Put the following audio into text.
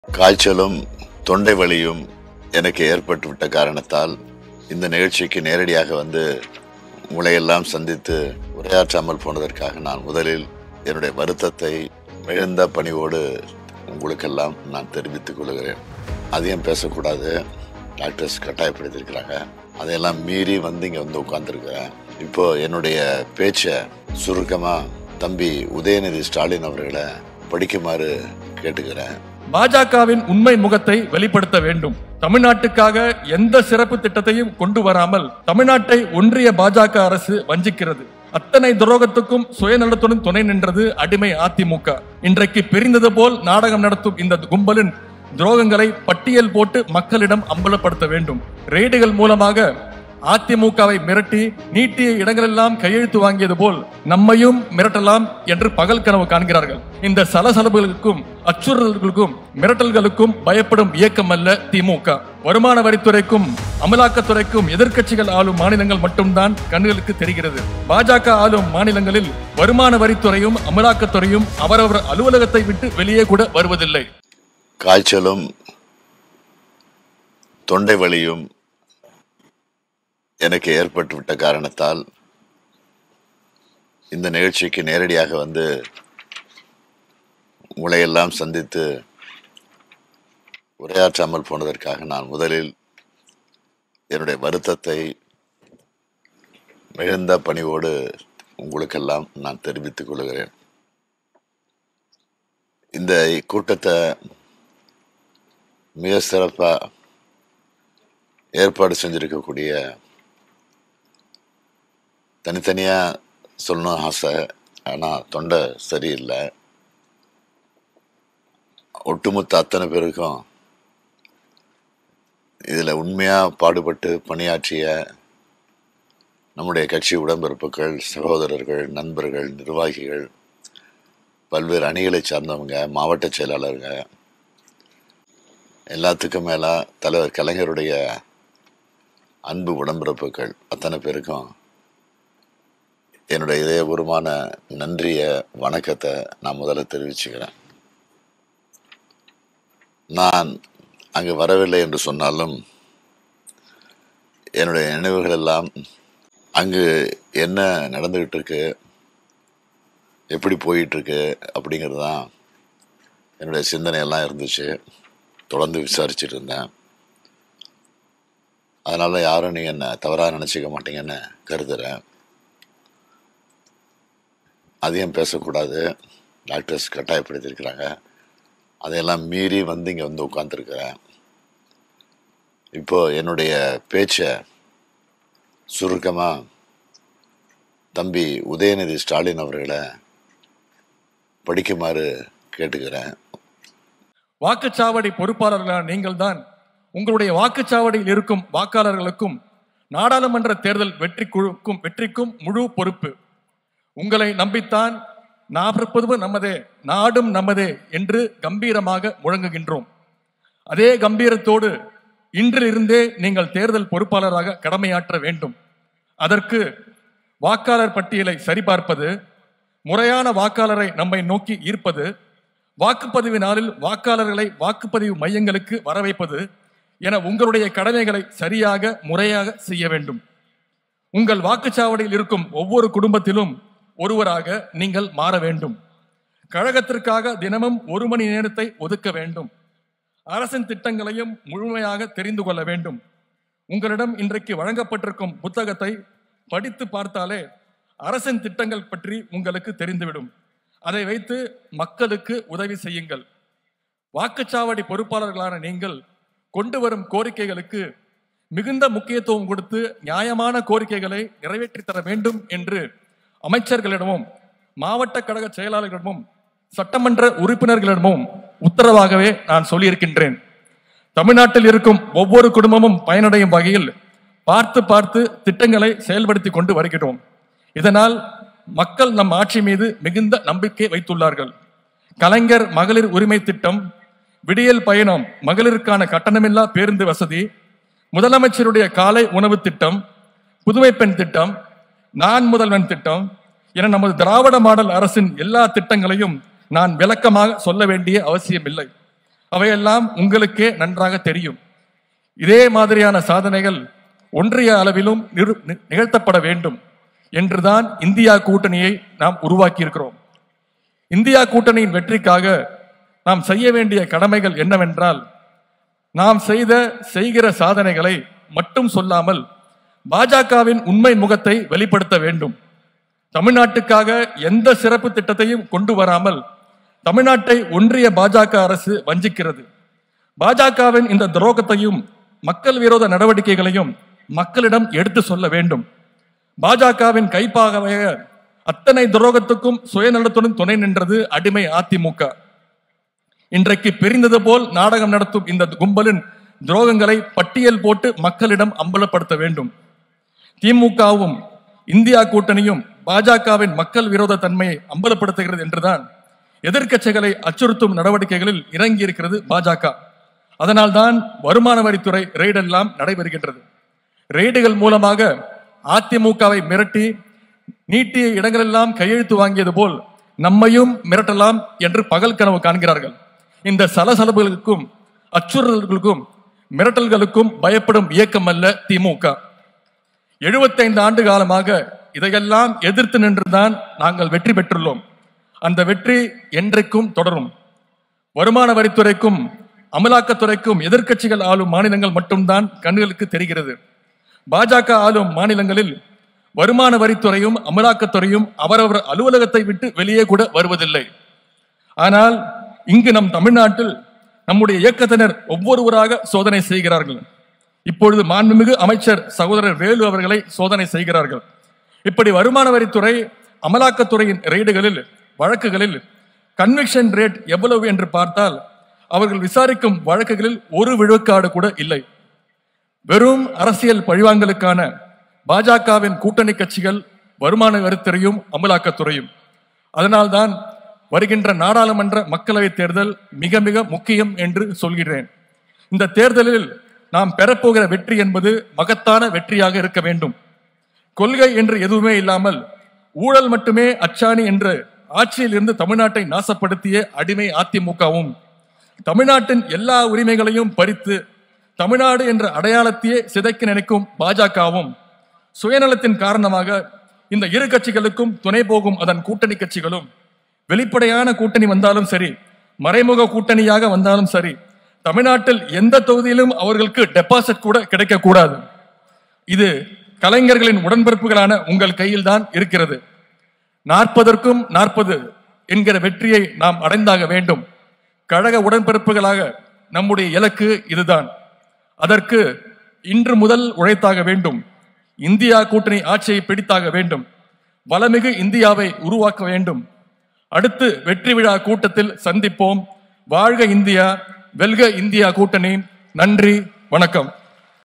காய்ச்சலும் தொண்டை வலியும் எனக்கு ஏற்பட்டுவிட்ட காரணத்தால் இந்த நிகழ்ச்சிக்கு நேரடியாக வந்து உங்களை எல்லாம் சந்தித்து உரையாற்றாமல் போனதற்காக நான் முதலில் என்னுடைய வருத்தத்தை மிகுந்த பணிவோடு உங்களுக்கெல்லாம் நான் தெரிவித்துக் கொள்கிறேன் அதிகம் பேசக்கூடாது டாக்டர்ஸ் கட்டாயப்படுத்தியிருக்கிறாங்க அதையெல்லாம் மீறி வந்து இங்கே வந்து உட்கார்ந்துருக்கிறேன் இப்போ என்னுடைய பேச்சை சுருக்கமாக தம்பி உதயநிதி ஸ்டாலின் அவர்களை படிக்குமாறு கேட்டுக்கிறேன் பாஜகவின் உண்மை முகத்தை வெளிப்படுத்த வேண்டும் தமிழ்நாட்டுக்காக எந்த சிறப்பு திட்டத்தையும் கொண்டு வராமல் தமிழ்நாட்டை ஒன்றிய பாஜக அரசு வஞ்சிக்கிறது அத்தனை துரோகத்துக்கும் சுயநலத்துடன் துணை நின்றது அடிமை அதிமுக இன்றைக்கு பிரிந்தது போல் நாடகம் நடத்தும் இந்த கும்பலின் துரோகங்களை பட்டியல் போட்டு மக்களிடம் அம்பலப்படுத்த வேண்டும் ரெய்டுகள் மூலமாக அதிமுகவை மிரட்டி நீட்டிய இடங்களெல்லாம் கையெழுத்து வாங்கியது போல் நம்மையும் மிரட்டலாம் என்று பகல் கனவு காண்கிறார்கள் இந்த சலசலப்புகளுக்கும் அச்சுறுத்தல்களுக்கும் மிரட்டல்களுக்கும் பயப்படும் இயக்கம் அல்ல திமுக வருமான வரித்துறைக்கும் அமலாக்கத்துறைக்கும் எதிர்க்கட்சிகள் ஆளும் மாநிலங்கள் மட்டும்தான் கண்களுக்கு தெரிகிறது பாஜக ஆளும் மாநிலங்களில் வருமான வரித்துறையும் அமலாக்கத்துறையும் அவரவர் அலுவலகத்தை விட்டு வெளியே கூட வருவதில்லை காய்ச்சலும் தொண்டை வலியும் எனக்கு ஏற்பட்டுவிட்ட காரணத்தால் இந்த நிகழ்ச்சிக்கு நேரடியாக வந்து உங்களை எல்லாம் சந்தித்து உரையாற்றாமல் போனதற்காக நான் முதலில் என்னுடைய வருத்தத்தை மிகுந்த பணிவோடு உங்களுக்கெல்லாம் நான் தெரிவித்துக் கொள்கிறேன் இந்த கூட்டத்தை மிக சிறப்பாக ஏற்பாடு செஞ்சிருக்கக்கூடிய தனித்தனியாக சொல்லணும் ஆசை ஆனால் தொண்டை சரியில்லை ஒட்டுமொத்த அத்தனை பேருக்கும் இதில் உண்மையாக பாடுபட்டு பணியாற்றிய நம்முடைய கட்சி உடன்பிறப்புகள் சகோதரர்கள் நண்பர்கள் நிர்வாகிகள் பல்வேறு அணிகளை சார்ந்தவங்க மாவட்ட செயலாளருங்க எல்லாத்துக்கும் மேலே தலைவர் கலைஞருடைய அன்பு உடன்பிறப்புகள் அத்தனை பேருக்கும் என்னுடைய இதயபூர்வமான நன்றிய வணக்கத்தை நான் முதல்ல தெரிவிச்சுக்கிறேன் நான் அங்கு வரவில்லை என்று சொன்னாலும் என்னுடைய நினைவுகள் எல்லாம் அங்கு என்ன நடந்துகிட்டு இருக்கு எப்படி போயிட்டு இருக்கு அப்படிங்கிறது தான் என்னுடைய சிந்தனையெல்லாம் இருந்துச்சு தொடர்ந்து விசாரிச்சுட்டு இருந்தேன் அதனால யாரும் நீங்க என்ன தவறாக நினச்சிக்க மாட்டீங்கன்னு கருதுறேன் அதிகம் பேசக்கூடாது டாக்டர்ஸ் கட்டாயப்படுத்தியிருக்கிறாங்க அதையெல்லாம் மீறி வந்து இங்கே வந்து உட்காந்துருக்கிறேன் இப்போ என்னுடைய பேச்சை சுருக்கமாக தம்பி உதயநிதி ஸ்டாலின் அவர்களை படிக்குமாறு கேட்டுக்கிறேன் வாக்குச்சாவடி பொறுப்பாளர்களான நீங்கள்தான் உங்களுடைய வாக்குச்சாவடியில் இருக்கும் வாக்காளர்களுக்கும் நாடாளுமன்ற தேர்தல் வெற்றி குழுக்கும் வெற்றிக்கும் முழு பொறுப்பு உங்களை நம்பித்தான் நாற்பதும் நமதே நாடும் நமதே என்று கம்பீரமாக முழங்குகின்றோம் அதே கம்பீரத்தோடு இன்றிலிருந்தே நீங்கள் தேர்தல் பொறுப்பாளராக கடமையாற்ற வேண்டும் அதற்கு வாக்காளர் பட்டியலை சரிபார்ப்பது முறையான வாக்காளரை நம்மை நோக்கி ஈர்ப்பது வாக்குப்பதிவு நாளில் வாக்காளர்களை வாக்குப்பதிவு மையங்களுக்கு வரவைப்பது என உங்களுடைய கடமைகளை சரியாக முறையாக செய்ய வேண்டும் உங்கள் வாக்குச்சாவடியில் இருக்கும் ஒவ்வொரு குடும்பத்திலும் ஒருவராக நீங்கள் மாற வேண்டும் கழகத்திற்காக தினமும் ஒரு மணி நேரத்தை ஒதுக்க வேண்டும் அரசின் திட்டங்களையும் முழுமையாக தெரிந்து கொள்ள வேண்டும் உங்களிடம் இன்றைக்கு வழங்கப்பட்டிருக்கும் புத்தகத்தை படித்து பார்த்தாலே அரசின் திட்டங்கள் பற்றி உங்களுக்கு தெரிந்துவிடும் அதை வைத்து மக்களுக்கு உதவி செய்யுங்கள் வாக்குச்சாவடி பொறுப்பாளர்களான நீங்கள் கொண்டு வரும் கோரிக்கைகளுக்கு மிகுந்த முக்கியத்துவம் கொடுத்து நியாயமான கோரிக்கைகளை நிறைவேற்றி தர வேண்டும் என்று அமைச்சர்களிடமும் மாவட்ட கழக செயலாளர்களிடமும் சட்டமன்ற உறுப்பினர்களிடமும் உத்தரவாகவே நான் சொல்லியிருக்கின்றேன் தமிழ்நாட்டில் இருக்கும் ஒவ்வொரு குடும்பமும் பயனடையும் வகையில் பார்த்து பார்த்து திட்டங்களை செயல்படுத்தி கொண்டு வருகிறோம் இதனால் மக்கள் நம் ஆட்சி மீது மிகுந்த நம்பிக்கை வைத்துள்ளார்கள் கலைஞர் மகளிர் உரிமை திட்டம் விடியல் பயணம் மகளிருக்கான கட்டணமில்லா பேருந்து வசதி முதலமைச்சருடைய காலை உணவு திட்டம் புதுமை பெண் திட்டம் நான் முதல்வன் திட்டம் என நமது திராவிட மாடல் அரசின் எல்லா திட்டங்களையும் நான் விளக்கமாக சொல்ல வேண்டிய அவசியமில்லை அவையெல்லாம் உங்களுக்கே நன்றாக தெரியும் இதே மாதிரியான சாதனைகள் ஒன்றிய அளவிலும் நிறு- நி- நிகழ்த்தப்பட வேண்டும் என்றுதான் இந்தியா கூட்டணியை நாம் உருவாக்கி இருக்கிறோம் இந்தியா கூட்டணியின் வெற்றிக்காக நாம் செய்ய வேண்டிய கடமைகள் என்னவென்றால் நாம் செய்த செய்கிற சாதனைகளை மட்டும் சொல்லாமல் பாஜகவின் உண்மை முகத்தை வெளிப்படுத்த வேண்டும் தமிழ்நாட்டுக்காக எந்த சிறப்பு திட்டத்தையும் கொண்டு வராமல் தமிழ்நாட்டை ஒன்றிய பாஜக அரசு வஞ்சிக்கிறது பாஜகவின் இந்த துரோகத்தையும் மக்கள் விரோத நடவடிக்கைகளையும் மக்களிடம் எடுத்து சொல்ல வேண்டும் பாஜகவின் கைப்பாகவே அத்தனை துரோகத்துக்கும் சுயநலத்துடன் துணை நின்றது அடிமை அதிமுக இன்றைக்கு பிரிந்தது போல் நாடகம் நடத்தும் இந்த கும்பலின் துரோகங்களை பட்டியல் போட்டு மக்களிடம் அம்பலப்படுத்த வேண்டும் திமுகவும் இந்தியா கூட்டணியும் பாஜகவின் மக்கள் விரோத தன்மையை அம்பலப்படுத்துகிறது என்றுதான் எதிர்க்கட்சிகளை அச்சுறுத்தும் நடவடிக்கைகளில் இறங்கி இருக்கிறது பாஜக அதனால்தான் வருமான வரித்துறை ரெய்டெல்லாம் நடைபெறுகின்றது ரெய்டுகள் மூலமாக அதிமுகவை மிரட்டி நீட்டிய இடங்களெல்லாம் கையெழுத்து வாங்கியது போல் நம்மையும் மிரட்டலாம் என்று பகல் கனவு காண்கிறார்கள் இந்த சலசலப்புகளுக்கும் அச்சுறுத்தல்களுக்கும் மிரட்டல்களுக்கும் பயப்படும் இயக்கம் அல்ல திமுக 75 ஆண்டு காலமாக இதையெல்லாம் எதிர்த்து நின்றுதான் நாங்கள் வெற்றி பெற்றுள்ளோம் அந்த வெற்றி என்றைக்கும் தொடரும் வருமான வரித்துறைக்கும் அமலாக்கத்துறைக்கும் எதிர்க்கட்சிகள் ஆளும் மாநிலங்கள் மட்டும்தான் கண்களுக்கு தெரிகிறது பாஜக ஆளும் மாநிலங்களில் வருமான வரித்துறையும் அமலாக்கத்துறையும் அவரவர் அலுவலகத்தை விட்டு வெளியே கூட வருவதில்லை ஆனால் இங்கு நம் தமிழ்நாட்டில் நம்முடைய இயக்கத்தினர் ஒவ்வொருவராக சோதனை செய்கிறார்கள் இப்பொழுது மாண்புமிகு அமைச்சர் சகோதரர் வேலு அவர்களை சோதனை செய்கிறார்கள் இப்படி வருமான வரித்துறை அமலாக்கத்துறையின் ரெய்டுகளில் வழக்குகளில் கன்விக்ஷன் ரேட் எவ்வளவு என்று பார்த்தால் அவர்கள் விசாரிக்கும் வழக்குகளில் ஒரு விழுக்காடு கூட இல்லை வெறும் அரசியல் பழிவாங்கலுக்கான பாஜகவின் கூட்டணி கட்சிகள் வருமான வரித்துறையும் அமலாக்கத்துறையும் அதனால்தான் வருகின்ற நாடாளுமன்ற மக்களவைத் தேர்தல் மிக மிக முக்கியம் என்று சொல்கிறேன் இந்த தேர்தலில் நாம் பெறப்போகிற வெற்றி என்பது மகத்தான வெற்றியாக இருக்க வேண்டும் கொள்கை என்று எதுவுமே இல்லாமல் ஊழல் மட்டுமே அச்சாணி என்று ஆட்சியில் இருந்து தமிழ்நாட்டை நாசப்படுத்திய அடிமை அதிமுகவும் தமிழ்நாட்டின் எல்லா உரிமைகளையும் பறித்து தமிழ்நாடு என்ற அடையாளத்தையே சிதைக்க நினைக்கும் பாஜகவும் சுயநலத்தின் காரணமாக இந்த இரு கட்சிகளுக்கும் துணை போகும் அதன் கூட்டணி கட்சிகளும் வெளிப்படையான கூட்டணி வந்தாலும் சரி மறைமுக கூட்டணியாக வந்தாலும் சரி தமிழ்நாட்டில் எந்த தொகுதியிலும் அவர்களுக்கு டெபாசிட் கூட கிடைக்க கூடாது இது கலைஞர்களின் உடன்பிறப்புகளான உங்கள் கையில் தான் இருக்கிறது நாற்பதற்கும் நாற்பது என்கிற வெற்றியை நாம் அடைந்தாக வேண்டும் கழக உடன்பிறப்புகளாக நம்முடைய இலக்கு இதுதான் அதற்கு இன்று முதல் உழைத்தாக வேண்டும் இந்தியா கூட்டணி ஆட்சியை பிடித்தாக வேண்டும் வளமிகு இந்தியாவை உருவாக்க வேண்டும் அடுத்து வெற்றி விழா கூட்டத்தில் சந்திப்போம் வாழ்க இந்தியா வெல்க இந்தியா கூட்டணி நன்றி வணக்கம்